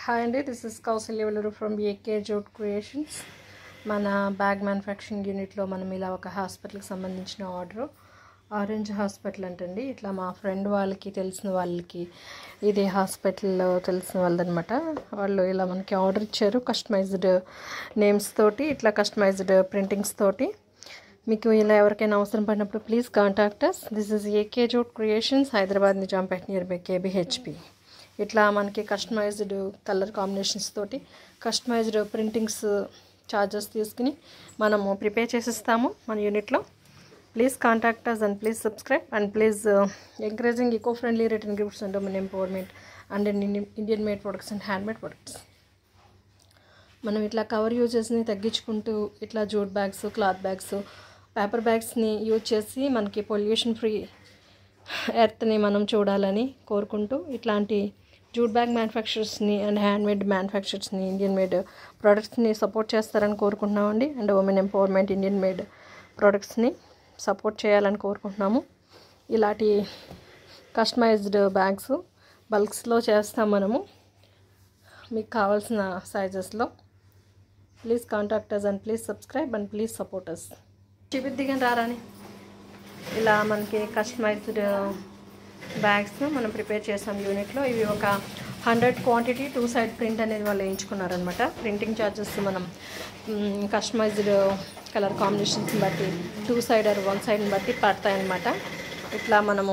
hi అండి this is Kausalya Vellore from AK jute creations మన bag manufacturing యూనిట్లో మనం ఇలా ఒక హాస్పిటల్కి సంబంధించిన ఆర్డర్ ఆరెంజ్ హాస్పిటల్ అంటండి ఇట్లా మా ఫ్రెండ్ వాళ్ళకి తెలిసిన వాళ్ళకి ఇది హాస్పిటల్లో తెలిసిన వాళ్ళదనమాట వాళ్ళు ఇలా మనకి ఆర్డర్ ఇచ్చారు కస్టమైజ్డ్ నేమ్స్ తోటి ఇట్లా కస్టమైజ్డ్ ప్రింటింగ్స్ తోటి మీకు ఇలా ఎవరికైనా అవసరం పడినప్పుడు please contact us this is AK jute creations Hyderabad Nizampet near by KBHP ఇట్లా మనకి కస్టమైజ్డ్ కలర్ కాంబినేషన్స్ తోటి కస్టమైజ్డ్ ప్రింటింగ్స్ ఛార్జెస్ తీసుకుని మనము ప్రిపేర్ చేసిస్తాము మన యూనిట్లో please contact us and please subscribe and please encouraging eco friendly return gifts and మన empowerment and Indian made products and hand made products మనం ఇట్లా కవర్ యూజెస్ని తగ్గించుకుంటూ ఇట్లా jute bags cloth bags paper బ్యాగ్స్ని యూజ్ చేసి మనకి పొల్యూషన్ ఫ్రీ ఎర్త్ని మనం చూడాలని కోరుకుంటూ ఇట్లాంటి జూట్ బ్యాగ్ మ్యానుఫ్యాక్చరర్స్ని అండ్ హ్యాండ్ మేడ్ మ్యానుఫ్యాక్చరర్స్ని ఇండియన్ మేడ్ ప్రోడక్ట్స్ని సపోర్ట్ చేస్తారని కోరుకుంటున్నామండి and women empowerment Indian made ప్రోడక్ట్స్ని సపోర్ట్ చేయాలని కోరుకుంటున్నాము ఇలాంటి కస్టమైజ్డ్ బ్యాగ్స్ బల్క్స్లో చేస్తాం మనము మీకు కావాల్సిన సైజెస్లో please contact us and please subscribe and please support us చూపిద్దిగా రారాని ఇలా మనకి కస్టమైజ్డ్ బ్యాగ్స్ మనం ప్రిపేర్ చేసాం యూనిట్లో ఇవి ఒక hundred quantity two side print అనేది వాళ్ళు వేయించుకున్నారనమాట ప్రింటింగ్ ఛార్జెస్ మనం కస్టమైజ్డ్ కలర్ కాంబినేషన్స్ని బట్టి టూ సైడ్ ఆర్ వన్ సైడ్ని బట్టి పడతాయన్నమాట ఇట్లా మనము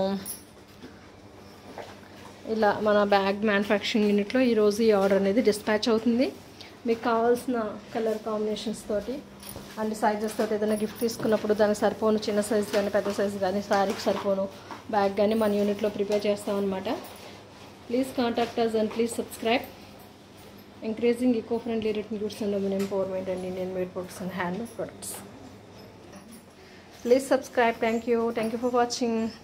ఇలా మన బ్యాగ్ మ్యానుఫ్యాక్చరింగ్ యూనిట్లో ఈరోజు ఈ ఆర్డర్ అనేది డిస్పాచ్ అవుతుంది మీకు కావాల్సిన కలర్ కాంబినేషన్స్ తోటి అండ్ సైజెస్ తోటి ఏదైనా గిఫ్ట్ తీసుకున్నప్పుడు దానికి సరిపోను చిన్న సైజు కానీ పెద్ద సైజు కానీ శారీకి సరిపోను బ్యాగ్ కానీ మన యూనిట్లో ప్రిపేర్ చేస్తామన్నమాట please contact us and please subscribe encouraging eco friendly return goods and women empowerment and Indian made products and hand made products please subscribe thank you thank you for watching